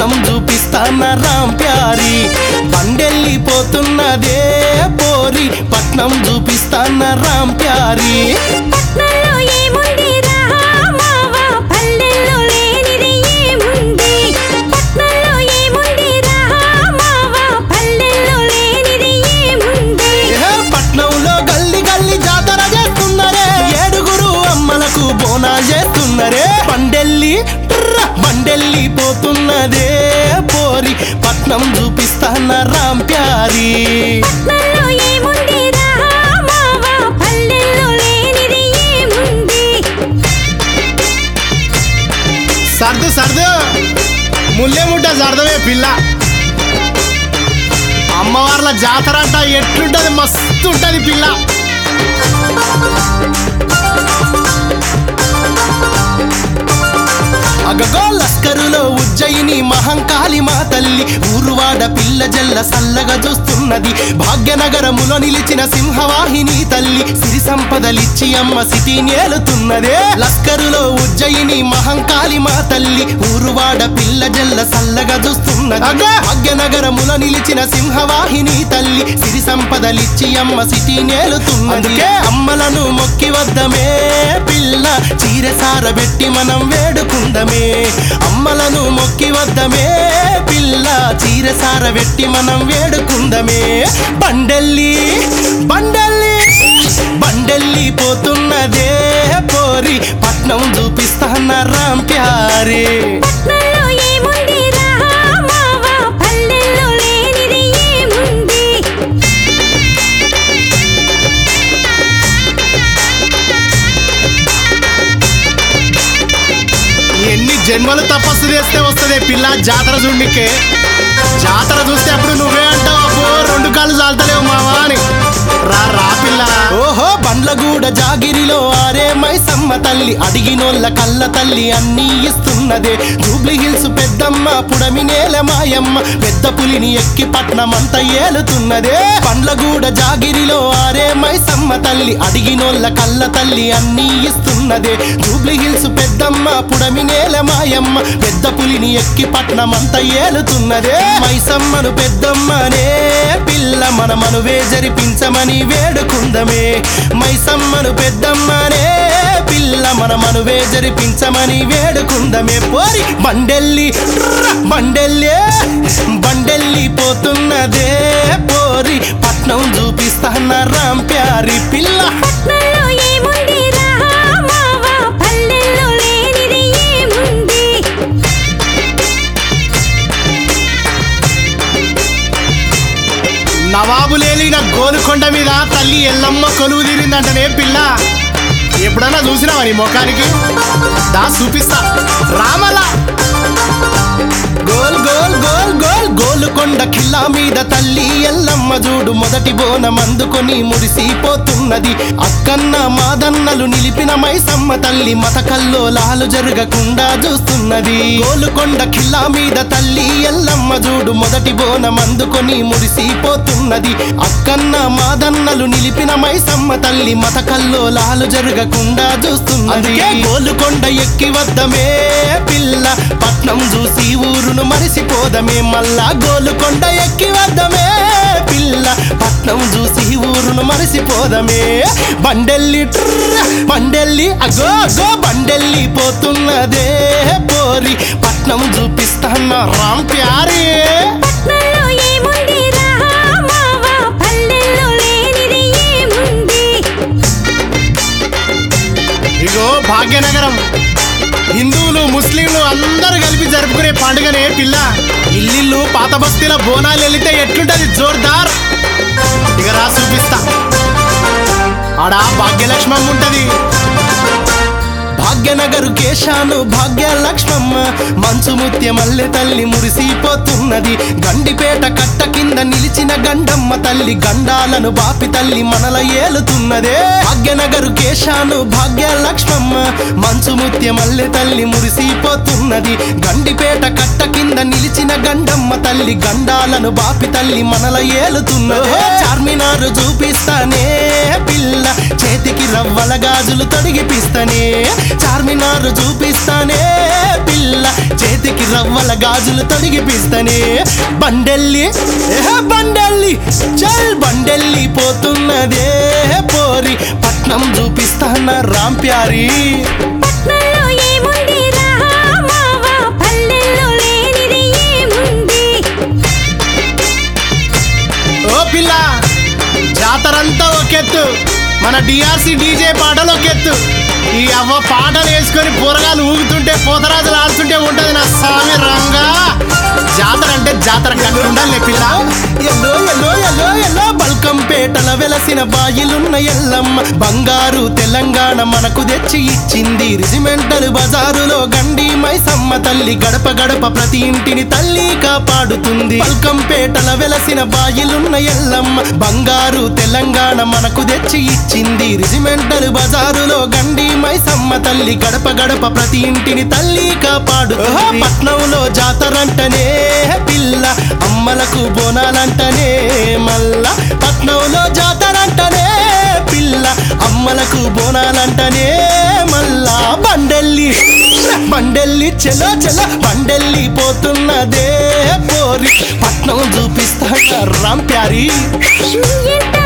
పట్నం చూపిస్తాన రామ్ ప్యారి బండెళ్ళిపోతున్నదే పోరి పట్నం చూపిస్తాన రామ్ ప్యారి పట్నంలో ఏముందిరా మావా పల్లెల్లో లేనిది ఏముంది పట్నంలో ఏముందిరా మావా పల్లెల్లో లేనిది ఏముంది ఏ పట్నంలో గల్లి గల్లి జాతర చేస్తున్నారే ఏడుగురు అమ్మలకు బోనాలు చేస్తున్నారే బండెల్లి ట్ర బండెల్లి పోతున్నదే పోరి పట్నం చూపిస్తాన రామ్ ప్యారి పట్నంలో ఏముందిరా మావా పల్లెల్లో లేనిది ఏముంది సర్దు సర్దు ముల్లె ముట్ట సర్దవే పిల్ల అమ్మవార్ల జాతర అంట ఎట్లుంటది మస్తు ఉంటది పిల్ల అగగో లస్కరులో ఉజ్జయిని మహంకాళి మా తల్లి ఊరువాడ పిల్ల జల్ల సల్లగా చూస్తున్నది భాగ్యనగరములో నిలిచిన సింహవాహిని తల్లి సిరి సంపదలిచ్చి అమ్మ సిటీ నేలుతున్నదే లస్కరులో ఉజ్జయిని మహంకాళి మా తల్లి ఊరువాడ పిల్ల జల్ల సల్లగా చూస్తున్నది అగా! భాగ్యనగరములో నిలిచిన సింహవాహిని తల్లి సిరి సంపదలిచ్చి అమ్మ సిటీ నేలుతున్నది అందుకే అమ్మలను మొక్కి వద్దమే పిల్ల చీరసార పెట్టి మనం వేడుకుందమే అమ్మలను మొక్కి వద్దమే పిల్ల చీరసార పెట్టి మనం వేడుకుందమే బండెల్లి బండెల్లి బండెల్లి పోతున్నదే పోరి పట్నం చూపిస్తాన రామ్ ప్యారే పట్నంలో ఏముందిరా మావా పల్లెల్లో లేనిది ఏముంది ఎన్ని జన్మలు తపస్సు చేస్తే వస్తుంది పిల్ల జాతర చూడికే జాతర చూస్తే అప్పుడు నువ్వే అంటావు అబ్బో రెండు కాళ్ళు చాలుతలేవు మావా అని రా రా పిల్ల ఓహో బండ్లగూడ జాగిరిలో ఆరే మైసమ్మ తల్లి అడిగినోళ్ళ కళ్ళ తల్లి అన్నీ ఇస్తున్నదే జూబ్లీ హిల్స్ పెద్దమ్మ పుడమి నేల మాయమ్మ పెద్ద పులిని ఎక్కి పట్నమంతా ఏలుతున్నదే బండ్లగూడ జాగిరిలో ఆరే మైసమ్మ తల్లి అడిగినోళ్ళ కళ్ళ తల్లి అన్నీ ఇస్తున్నదే జూబ్లీ హిల్స్ పెద్దమ్మ పుడమి నేల మాయమ్మ పెద్ద పులిని ఎక్కి పట్నమంతా ఏలుతున్నదే మైసమ్మను పెద్దమ్మనే పిల్ల మన మనువే జరిపించమని వేడుకుందమే మైసమ్మను పెద్దమ్మనే పిల్ల మన మనువే జరిపించమని వేడుకుందమే పోరి బండెల్లి ట్ర బండెల్లే బండెల్లి పోతున్నదే పోరి పట్నం చూపిస్తాన రామ్ ప్యారి పిల్ల పట్నంలో ఏముందిరా మావా పల్లెల్లో లేనిది ఏముంది నవాబులేలిన గోలుకొండ మీద తల్లి ఎల్లమ్మ కొలువు తీరిందంటనే పిల్ల ఎప్పుడన్నా చూసినావా నీ ముఖానికి దా చూపిస్తా రామలా గోల్ గోల్ గోల్ గోల్ గోలుకొండ కిల్లా మీద తల్లి ఎల్లమ్మ చూడు మొదటి బోనం అందుకొని మురిసిపోతున్నది అక్కన్న మాదన్నలు నిలిపిన మైసమ్మ తల్లి మతకల్లో లాలు జరగకుండా చూస్తున్నది గోలుకొండ కిల్లా మీద తల్లి ఎల్లమ్మ చూడు మొదటి బోనం అందుకొని మురిసిపోతున్నది అక్కన్న మాదన్నలు నిలిపిన మైసమ్మ తల్లి మతకల్లో లాలు జరగకుండా చూస్తున్నది అందుకే గోలుకొండ ఎక్కి వద్దమే పిల్ల పట్నం చూసి ఊరును మరిసిపోదమే మళ్ళా గోలుకొండ ఎక్కి వద్దమే పిల్ల పట్నం చూసి ఊరును మరిసిపోదమే బండెల్లి ట్ర బండెల్లి అగో అగో బండెల్లి పోతున్నదే పోరి పట్నం చూపిస్తాన్న రామ్ ప్యారే పట్నంలో ఏముందిరా మావా పల్లెల్లో లేనిది ఏముంది ఇగో భాగ్యనగరం హిందువులు ముస్లింలు అందరూ కలిపి జరుపుకునే పండుగనే పిల్ల ఇల్లిల్లు పాత బస్తీల బోనాలు వెళితే ఎట్లుంటది జోర్దార్ ఇక రా చూపిస్తా ఆడ భాగ్యలక్ష్మమ్మ ఉంటది భాగ్యనగరు కేశాను భాగ్య లక్ష్మమ్మ మంచు ముత్య మల్లె తల్లి మురిసిపోతున్నది గండిపేట కట్ట కింద నిలిచిన గండమ్మ తల్లి గండాలను బాపి తల్లి మనల ఏలుతున్నదే భాగ్యనగరు కేశాను భాగ్య లక్ష్మమ్మ మంచు ముత్య మల్లె తల్లి మురిసిపోతున్నది గండిపేట కట్ట కింద నిలిచిన గండమ్మ తల్లి గండాలను బాపి తల్లి మనల ఏలుతున్నదే చార్మినారు చూపిస్తానే పిల్ల చేతికి రవ్వల గాజులు తొడిగిపిస్తనే చార్మినార్ చూపిస్తానే పిల్ల చేతికి రవ్వల గాజులు తొడిగిపిస్తానే బండెల్లి ఏహే బండెల్లి చల్ బండెల్లి పోతున్నదే పోరి పట్నం చూపిస్తాన రాంప్యారి పట్నంలో ఏముంది రా మావా పల్లెల్లో లేనిది ఏముంది ఓ పిల్ల జాతరంతా ఒకెత్తు మన డిఆర్సి డీజే పాటలు ఒకెత్తు ఈ అవ్వ పాటలు వేసుకొని పూరగాలు ఊగుతుంటే పోతరాజులు ఆడుతుంటే ఉంటది నా స్వామి రంగా జాతర అంటే జాతర కట్టు ఉండాలి పిల్ల ఎల్లో ఎల్లో ఎల్లో ఎల్లో బల్కంపేటల వెలసిన బాయిలున్న ఎల్లమ్మ బంగారు తెలంగాణ మనకు తెచ్చి ఇచ్చింది రిజిమెంటల్ బజారులో గండి మైసమ్మ తల్లి గడప గడప ప్రతి ఇంటిని తల్లి కాపాడుతుంది బల్కంపేటల వెలసిన బాయిలున్న ఎల్లమ్మ బంగారు తెలంగాణ మనకు తెచ్చి ఇచ్చింది రిజిమెంటల్ బజారులో గండి మైసమ్మ తల్లి గడప గడప ప్రతి ఇంటిని తల్లి కాపాడుతుంది పట్నంలో జాతరంటనే పిల్ల అమ్మలకు బోనాలంటనే మల్ల పట్నంలో జాతరంటనే పిల్ల అమ్మలకు బోనాలంటనే మల్లా బండెల్లి బండెల్లి చెలో చెలో బండెల్లి పోతున్నదే పోరి పట్నం చూపిస్తా రాంప్యారి ఎంత